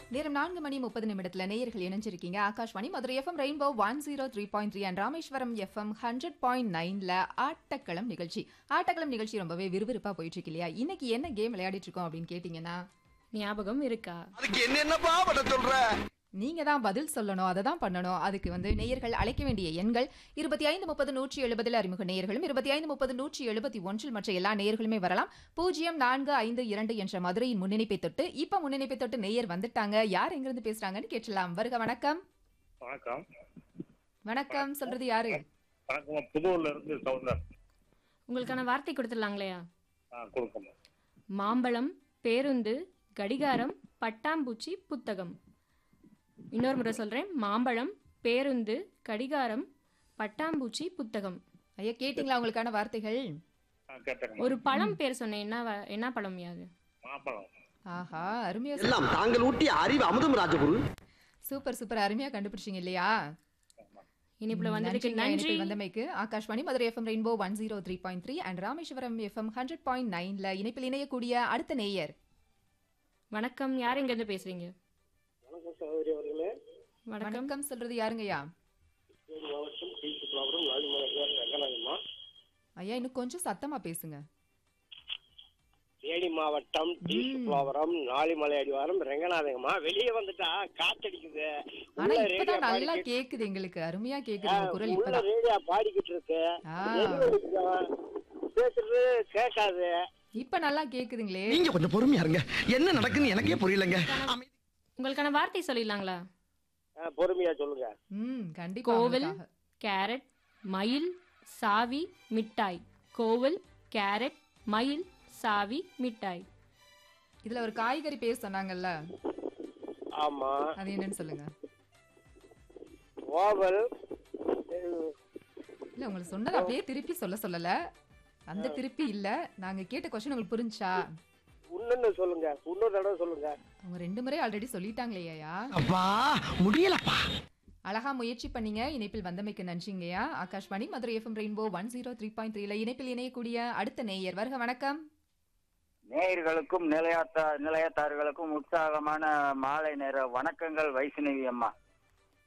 நேரம் நான்கு மணி முப்பது நிமிடத்துல நேயர்கள் இணைஞ்சிருக்கீங்க Akashvani Madurai FM rainbow one zero three point three and Rameswaram FM hundred point நைன்ல ஆட்டக்களம் நிகழ்ச்சி ஆட்டக்களம் நிகழ்ச்சி ரொம்பவே விறுவிறுப்பா போயிட்டு இருக்கு இல்லையா இன்னைக்கு என்ன கேம் விளையாடிட்டு இருக்கோம் அப்படின்னு கேட்டீங்கன்னா ஞாபகம் இருக்கா அதுக்கு என்னென்னப்பா பண்ண சொல்ற நீங்க தான் பதில் சொல்லணும் அதை தான் பண்ணணும் அதுக்கு வந்து நேயர்கள் அழைக்க வேண்டிய எண்கள் இருபத்தி ஐந்து முப்பது நூற்றி எழுபதில் அறிமுக நேயர்களும் இருபத்தி ஐந்து முப்பது நூற்றி எழுபத்தி ஒன்றில் மற்ற எல்லா நேயர்களுமே வரலாம் பூஜ்ஜியம் நான்கு ஐந்து இரண்டு என்ற மதுரையின் முன்னிணைப்பை தொட்டு இப்ப முன்னிணைப்பை தொட்டு நேயர் வந்துட்டாங்க யார் எங்கிருந்து பேசுறாங்கன்னு கேட்டலாம் வருக வணக்கம் வணக்கம் வணக்கம் சொல்றது யாரு வணக்கம் புதூர்ல இருந்து சவுந்தர் உங்களுக்கான வார்த்தை கொடுத்துடலாங்களேயா ஆ கொடுக்கணும் மாம்பழம் பேருந்து கடிகாரம் பட்டாம்பூச்சி புத்தகம் இன்னொரு முறை சொல்றேன் மாம்பழம் பேருந்து கடிகாரம் பட்டாம்பூச்சி புத்தகம் ஐயா கேட்டீங்களா உங்களுக்கான வார்த்தைகள் ஆ கேட்டேங்க ஒரு பழம் பேர் சொன்னேன் என்ன வ- என்ன பழம் யாது மாம்பழம் ஆஹா அருமையா சொ- எல்லாம் தாங்கள் ஊட்டிய அறிவு அமுதம் ராஜகுரு சூப்பர் சூப்பர் அருமையா கண்டுபிடிச்சீங்க இல்லையா இனிப்புல வந்ததுக்கு நன்றிங்க, நன்றி இணைப்பில் வந்தமைக்கு Akashvani Madurai FM rainbow one zero three point three and Rameswaram FM hundred point நைன்ல இணைப்பில் இணையக்கூடிய அடுத்த நேயர் வணக்கம் யார் எங்க இருந்து பேசுறீங்க வணக்கம் சகோதரி அவர்களே வணக்கம் வணக்கம் சொல்றது யாருங்கய்யா தேனி மாவட்டம் டி சுற்றுலாபுரம் லாலிமலையார் ரங்கநாதம்மா ஐயா இன்னும் கொஞ்சம் சத்தமா பேசுங்க தேனி மாவட்டம் டி ம். சுற்றுலாபுரம் நாளிமலை அடிவாரம் ரெங்கநாதங்கம்மா வெளியே வந்துட்டா காத்தடிக்குது ஆனா உள்ள இப்பதான் ரேடியோ நல்லா பாடிக்கிட்டு- கேக்குது எங்களுக்கு அருமையா கேக்குது ஆ, உங்க குரல் உள்ள இப்பதான் ரேடியோ பாடிக்கிட்டு இருக்கு ஆ, வெளியே நிக்கும். பேசுறது கேட்காது இப்ப நல்லா கேக்குதுங்களே நீங்க கொஞ்சம் பொறுமையா இருங்க என்ன நடக்குன்னு எனக்கே புரியலங்க உங்களுக்கான வார்த்தை சொல்லிடலாங்களா ஆ, பொறுமையா சொல்லுங்க ம் கண்டிப்பா கோவில் உங்களுக்காக. கேரட் மயில் சாவி மிட்டாய் கோவில் கேரட் மயில் சாவி மிட்டாய் இதுல ஒரு காய்கறி பேர் சொன்னாங்கல்ல ஆமா அது என்னன்னு சொல்லுங்க ஓவல் இல்ல உங்களுக்கு சொன்னது அப்படியே திருப்பி சொல்ல சொல்லல அந்த திருப்பி இல்ல நாங்க கேட்ட கொஸ்டின் உங்களுக்கு புரிஞ்சா இன்னொன்னு சொல்லுங்க இன்னொரு தடவை சொல்லுங்க அவங்க ரெண்டு முறை ஆல்ரெடி சொல்லிட்டாங்களேயா அப்பா முடியலப்பா அழகா முயற்சி பண்ணீங்க இணைப்பில் வந்தமைக்கு நன்றிங்கய்யா Akashvani Madurai FM rainbow one zero three point த்ரீல இணைப்பில் இணையக்கூடிய அடுத்த நேயர் வருக வணக்கம் நேயர்களுக்கும் நிலையாத்தா நிலையத்தார்களுக்கும் உற்சாகமான மாலை நேர வணக்கங்கள் வைஷ்ணவி அம்மா